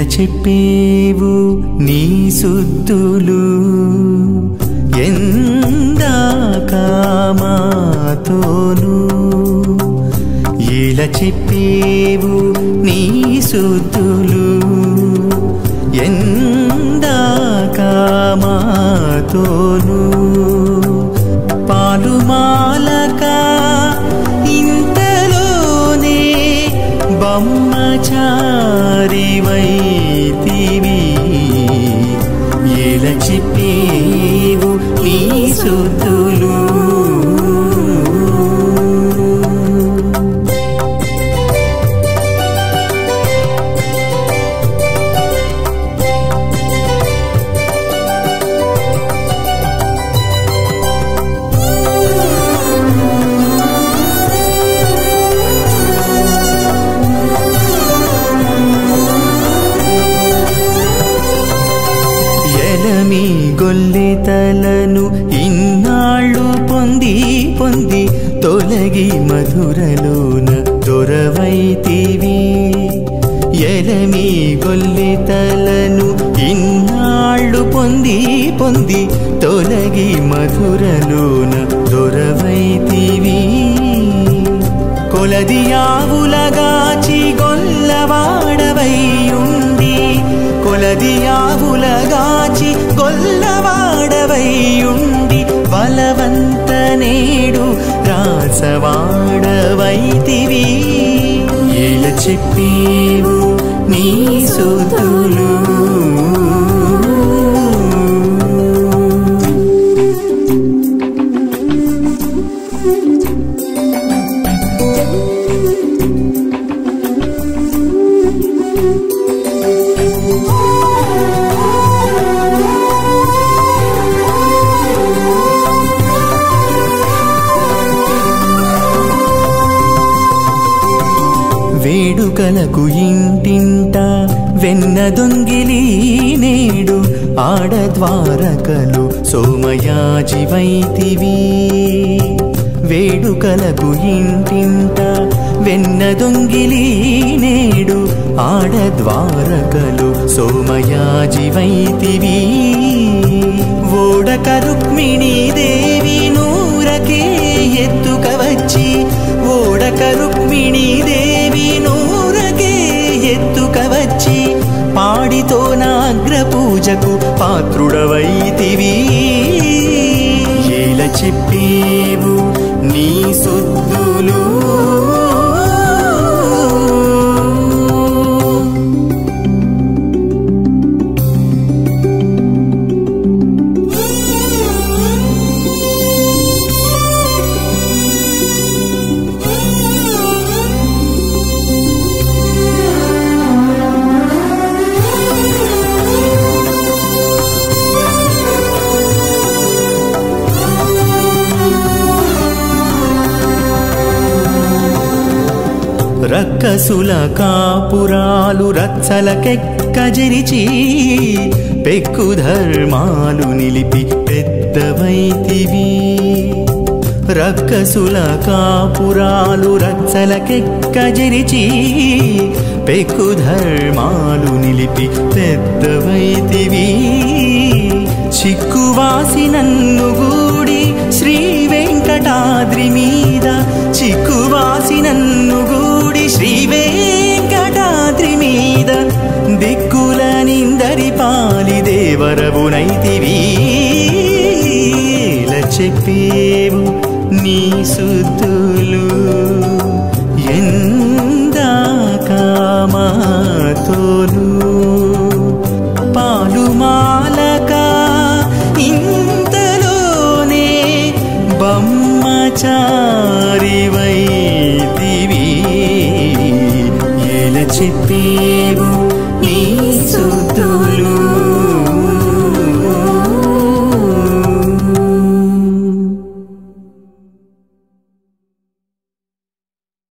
ఇలా చెప్పేవు నీ సుద్దులు ఎందాక మాతోను ఇలా చెప్పేవు నీ సుద్దులు ఎందాక మాతోను పాలుమాలక ఇంతలోనే బొమ్మచారివైతివి ఎలా చెప్పేవు నీ సుద్దులు ఎలమి గొల్లెతలను ఇన్నాళ్ళు పొంది పొంది తొలగి మధురలోన దొరవైతివి ఎలమి గొల్లెతలను ఇన్నాళ్ళు పొంది పొంది తొలగి మధురలోన దొరవైతివి కొలది ఆవులగాచి గొల్లవాడవైయుండి కొలది ఆవులగాచి గొల్లవాడవైయుండి బలవంత నేడు రాసవాడవైతివి ఏల చెప్పేవు నీ సుతులు వేడుకలకు ఇంటింట వెన్న దొంగిలి నేడు ఆడద్వారకలు సోమయాజివైతివి వేడుకలకు ఇంటింట వెన్న దొంగిలి నేడు ఆడద్వారకలు సోమయాజివైతివి ఓడక రుక్మిణీ దేవి నూరకే ఎత్తుక వచ్చి ఓడక రుక్మిణీ దేవి నూరకే ఎత్తుక వచ్చి పాడితో నాగ్ర పూజకు పాత్రుడవైతివి ఏల చెప్పేవు నీ సుద్దులు రక్కసుల కాపురాలు రచ్చలకెక్కజరిచి పెక్కు ధర్మాలు నిలిపి పెద్దవైతివి రక్కసుల కాపురాలు రచ్చలకెక్కజరిచి పెక్కు ధర్మాలు నిలిపి పెద్దవైతివి చిక్కువాసి నన్ను గూడి శ్రీ వెంకటాద్రి మీద చిక్కువాసి నన్ను గూడి శ్రీ వెంకటాద్రి మీద దిక్కుల నిందరి పాలి దేవరవునైతివి ఇలా చెప్పేవు నీ సుద్దులు ఎందాక మాతోలు పాలుమాలక ఇంతలోనే బొమ్మచారివైతివి